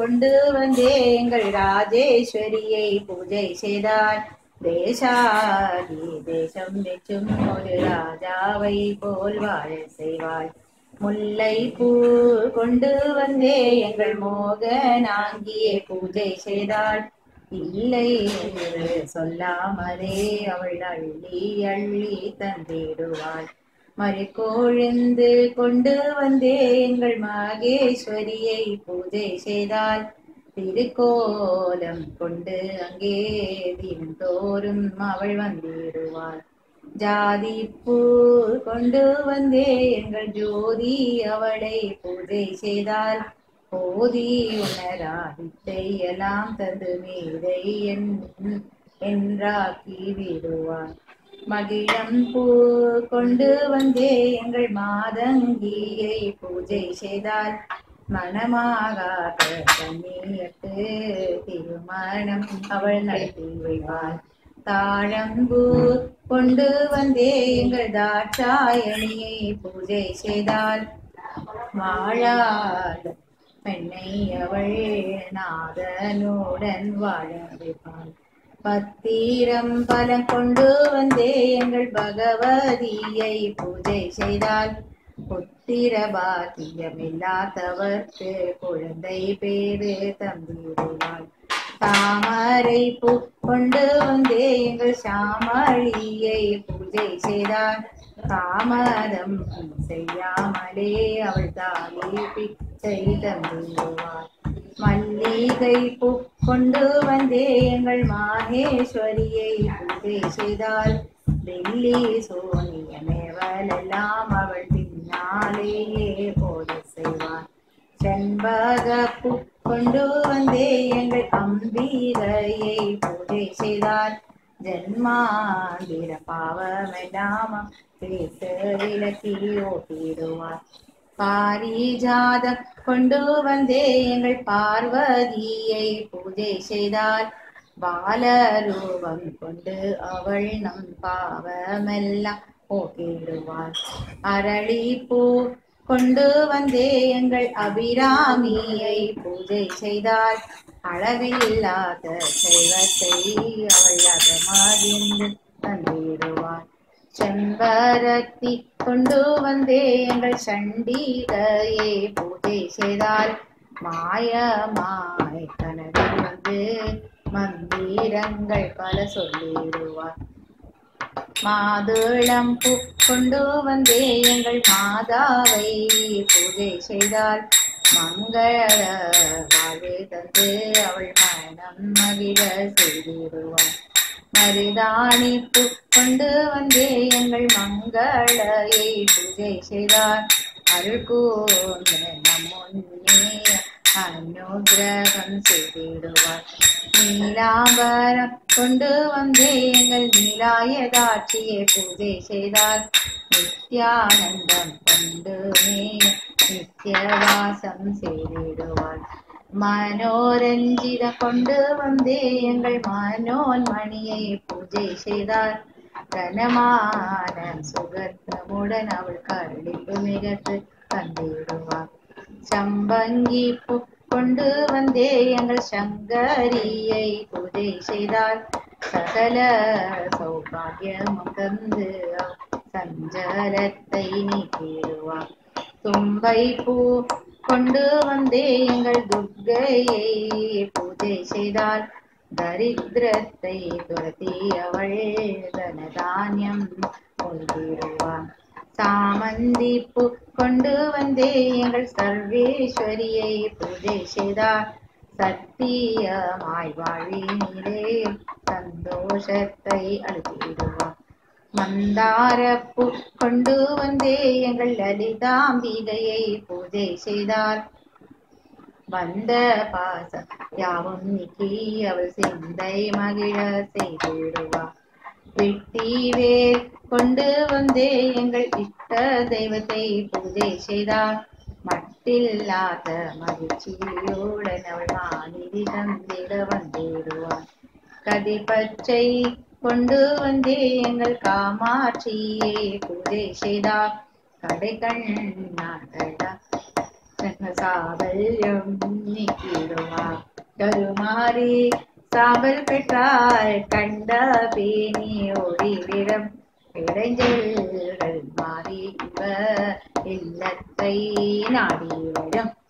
கொண்டு வந்தே எங்கள் ராஜேஸ்வரியை பூஜை செய்தார் தேசாதி தேசம் வெச்சும் ஒரு ராஜாவை போல் வாழ செய்வாள் முல்லை பூ கொண்டு வந்தே எங்கள் மோகனாங்கியே பூஜை செய்தாள் இல்லை என்று சொல்லாமலே அவள் அள்ளி அள்ளி தந்திடுவாள் மறிக்கோழிந்து கொண்டு வந்தே எங்கள் மகேஸ்வரியை பூஜை செய்தாள் திருக்கோலம் கொண்டு அங்கே தினந்தோறும் அவள் வந்திடுவாள் ஜாதி பூ கொண்டு வந்தே எங்கள் ஜோதி அவளை பூஜை செய்தால் போதி உணராதித்தை எல்லாம் தந்து மேதை என் என்றாக்கி விடுவார் மகிழம் பூ கொண்டு வந்தே எங்கள் மாதங்கியை பூஜை செய்தால் மனமாகாத கண்ணியத்து திருமணம் அவள் நடத்தி வைப்பாள் தாழம்பூ கொண்டு வந்தே எங்கள் தாட்சாயணியை பூஜை செய்தால் வாழாத பெண்ணை அவள் நாதனுடன் வாழ வைப்பாள் பத்திரம் பலம் கொண்டு வந்தே எங்கள் பகவதியை பூஜை செய்தால் புத்திர பாக்கியம் இல்லாதவர்க்கு குழந்தை பேரு தந்திடுவாள் தாமரை பூ கொண்டு வந்தே எங்கள் சாமளியை பூஜை செய்தார் தாமதம் செய்யாமலே அவள் தாலி பிச்சை தந்திடுவாள் மல்லிகை பூ கொண்டு வந்தே எங்கள் மாகேஸ்வரியை பூஜை செய்தால் வெள்ளி சோனியமேவல் எல்லாம் அவள் பின்னாலேயே போட செய்வாள் செண்பகப்பூ கொண்டு வந்தே எங்கள் அம்பிகையை பூஜை செய்தார் ஜென்மாந்திர பாவமெல்லாம் பேச விளக்கி ஓட்டிடுவார் பாரிஜாதம் கொண்டு வந்தே எங்கள் பார்வதியை பூஜை செய்தார் பாலரூபம் கொண்டு அவள் நம் பாவமெல்லாம் போக்கிடுவாள் அரளிப்பூ கொண்டு வந்தே எங்கள் அபிராமியை பூஜை செய்தாள் அளவில்லாத செல்வத்தை அவள் அகமகிழ்ந்து தந்திடுவாள் செம்பரத்தி கொண்டு வந்தே எங்கள் சண்டிகையை பூஜை செய்தால் மாயமாய் கனவில் வந்து மந்திரங்கள் பல சொல்லிடுவார் மாதுளம் பூ கொண்டு வந்தே எங்கள் மாதாவை பூஜை செய்தால் மங்கள வாழ்வு தந்து அவள் மனம் மகிழ செய்திடுவாள் மருதாணி பூ கொண்டு வந்தே எங்கள் மங்களையை பூஜை செய்தார் அருள் கூர்ந்த நம் முன்னே அனுகிரகம் செய்திடுவார் நீலாம்பரம் கொண்டு வந்தே எங்கள் நீலாயதாட்சியை பூஜை செய்தார் நித்யானந்தம் கொண்டு மே நித்தியவாசம் செய்திடுவார் மனோரஞ்சித கொண்டு வந்தே எங்கள் மனோன்மணியை பூஜை செய்தார் கனமான சுகத்தமுடன் அவள் கருளிப்பு மிகத்து தந்திடுவார் சம்பங்கி பூ கொண்டு வந்தே எங்கள் சங்கரியை பூஜை செய்தார் சகல சௌபாகியமும் தந்து சஞ்சலத்தை நீக்கிடுவார் தும்பை பூ கொண்டு வந்தே எங்கள் துர்க்கையை பூஜை செய்தால் தரித்திரத்தை துரத்தி அவள் தனதானியம் கொள்கிடுவார் சாமந்தி பூ கொண்டு வந்தே எங்கள் சர்வேஸ்வரியை பூஜை செய்தார் சத்தியமாய் வாழ்வினிலே சந்தோஷத்தை அழுத்திடுவார் மந்தாரப்பூ கொண்டு வந்தே எங்கள் லலிதாம்பிகையை பூஜை செய்தார் வந்த பாசம் யாவும் நீக்கி அவள் சிந்தை மகிழ செய்திடுவார் வெட்டி வேர் கொண்டு வந்தே எங்கள் இஷ்ட தெய்வத்தை பூஜை செய்தார் மட்டில்லாத மகிழ்ச்சியுடன் அவள் மாநிதி தந்திட வந்திடுவார் கதிபச்சை கொண்டு வந்தே எங்கள் காமாட்சியை பூஜை செய்தார் கடை கண்ணாடா சாவல்யம் நீக்கிடுவார் கருமாறி சாம்பல் பெற்றால் கண்ட பேணி ஓடிவிடும் இடைஞ்சல்கள் மாறி இவ இல்லத்தை நாடி வரும்